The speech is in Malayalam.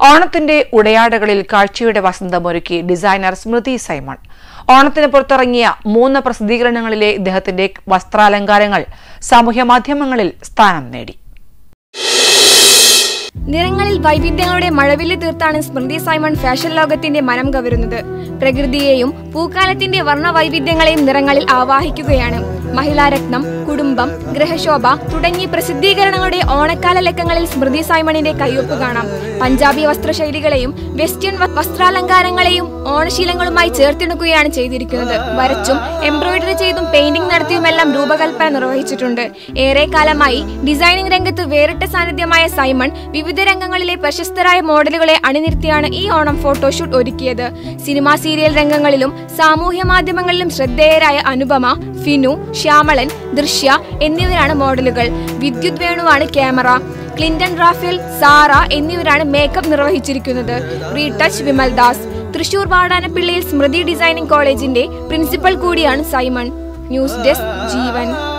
ഓണത്തിന്റെ ഉടയാടകളിൽ കാഴ്ചയുടെ വസന്തമൊരുക്കി ഡിസൈനർ സ്മൃതി സൈമൺ ഓണത്തിന് പുറത്തിറങ്ങിയ മൂന്ന് പ്രസിദ്ധീകരണങ്ങളിലെ ഇദ്ദേഹത്തിന്റെ വസ്ത്രാലങ്കാരങ്ങൾ സാമൂഹ്യ മാധ്യമങ്ങളിൽ സ്ഥാനം നേടി നിറങ്ങളിൽ വൈവിധ്യങ്ങളുടെ മഴവില്ല് തീർത്താണ് സ്മൃതി സൈമൺ ഫാഷൻ ലോകത്തിന്റെ മനം കവരുന്നത് പ്രകൃതിയെയും പൂക്കാലത്തിന്റെ വർണ്ണ വൈവിധ്യങ്ങളെയും നിറങ്ങളിൽ ആവാഹിക്കുകയാണ് മഹിളാരത്നം കുടുംബം ഗ്രഹശോഭ തുടങ്ങി പ്രസിദ്ധീകരണങ്ങളുടെ ഓണക്കാല ലക്കങ്ങളിൽ സ്മൃതി സൈമണിന്റെ കയ്യൊപ്പ് കാണാം പഞ്ചാബി വസ്ത്രശൈലികളെയും വെസ്റ്റേൺ വ- വസ്ത്രാലങ്കാരങ്ങളെയും ഓണശീലങ്ങളുമായി ചേർത്തിണക്കുകയാണ് ചെയ്തിരിക്കുന്നത് വരച്ചും എംബ്രോയിഡറി ചെയ്തും പെയിന്റിംഗ് നടത്തിയുമെല്ലാം രൂപകൽപ്പന നിർവഹിച്ചിട്ടുണ്ട് ഏറെ കാലമായി ഡിസൈനിംഗ് രംഗത്ത് വേറിട്ട സാന്നിധ്യമായ സൈമൺ വിവിധ രംഗങ്ങളിലെ പ്രശസ്തരായ മോഡലുകളെ അണിനിർത്തിയാണ് ഈ ഓണം ഫോട്ടോഷൂട്ട് ഒരുക്കിയത് സിനിമാ സീരിയൽ രംഗങ്ങളിലും സാമൂഹ്യ മാധ്യമങ്ങളിലും ശ്രദ്ധേയരായ അനുപമ ഫിനു ശ്യാമളൻ ദൃശ്യ എന്നിവരാണ് മോഡലുകൾ വിദ്യുത് വേണുവാണ് ക്യാമറ ക്ലിന്റൺ റാഫേൽ സാറ എന്നിവരാണ് മേക്കപ്പ് നിർവഹിച്ചിരിക്കുന്നത് റീടച്ച് വിമൽ ദാസ് തൃശൂർ വാടാനപ്പിള്ളിയിൽ സ്മൃതി ഡിസൈനിംഗ് കോളേജിന്റെ പ്രിൻസിപ്പൽ കൂടിയാണ് സൈമൺ ന്യൂസ് ഡെസ്ക് ജീവൻ